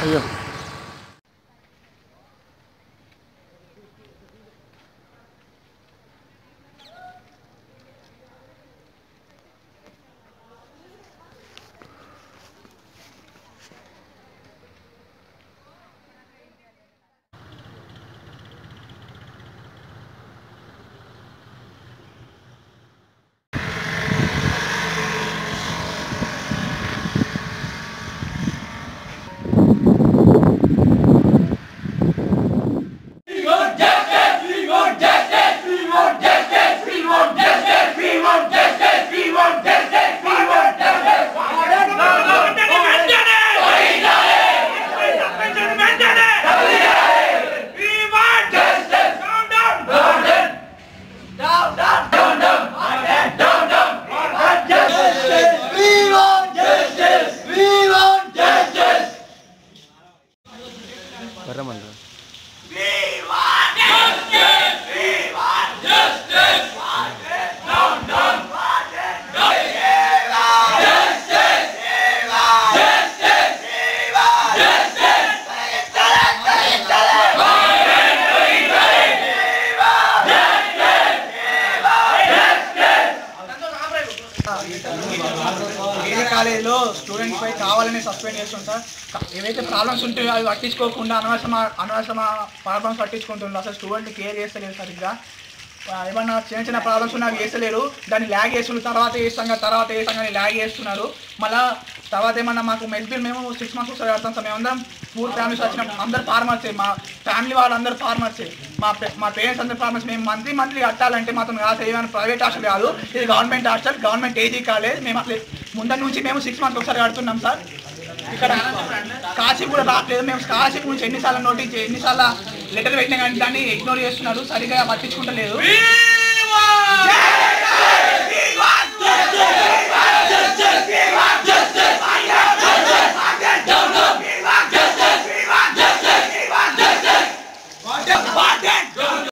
అయ్యో వరమండ్రా ఏదే కాలేజీలో స్టూడెంట్స్ పై కావాలని సస్పెండ్ చేస్తుంది సార్ కా- ఏవైతే ప్రాబ్లమ్స్ ఉంటాయో అవి పట్టించుకోకుండా అనవసరమ అనవసరమ ప్రాబ్లమ్స్ పట్టించుకుంటుండ్రు అసలు స్టూడెంట్ కేర్ చేస్తలేరు సరిగ్గా ఆ, ఏమన్నా చిన్న చిన్న ప్రాబ్లమ్స్ ఉన్నా అవి చేస్తలేరు దాన్ని ల్యాగ్ చేస్తున్నారు తర్వాత చేస్తాం కదా తర్వాత చేస్తాం కానీ ల్యాగ్ చేస్తున్నారు మళ్ళా తర్వాత ఏమన్నా మాకు మెస్ బిల్ మేము సిక్స్ మంత్స్ ఒకసారి కడతాం సార్ మేమందరం పూర్ ఫ్యామిలీస్ వచ్చినాం అందరు ఫార్మర్సే మా ఫ్యామిలీ వాళ్ళు అందరు ఫార్మర్సే మా పే- మా పేరెంట్స్ అందరు ఫార్మర్స్ మేము మంత్లీ మంత్లీ కట్టాలంటే మాత్రం కాదు ఏమైనా ప్రైవేట్ హాస్టల్ కాదు ఇది government hostel government AG college మేము అట్లే ముందర నుంచి మేము సిక్స్ మంత్స్ ఒకసారి కడుతున్నాం సార్ ఇక్కడ స్కాలర్షిప్ కూడా రావట్లేదు మేము స్కాలర్షిప్ గురించి ఎన్నిసార్లు నోటీస్ ఎన్నిసార్లు లెటర్ పెట్టినా కానీ దాన్ని ఇగ్నోర్ చేస్తున్నారు సరిగా పట్టించుకుంటలేదు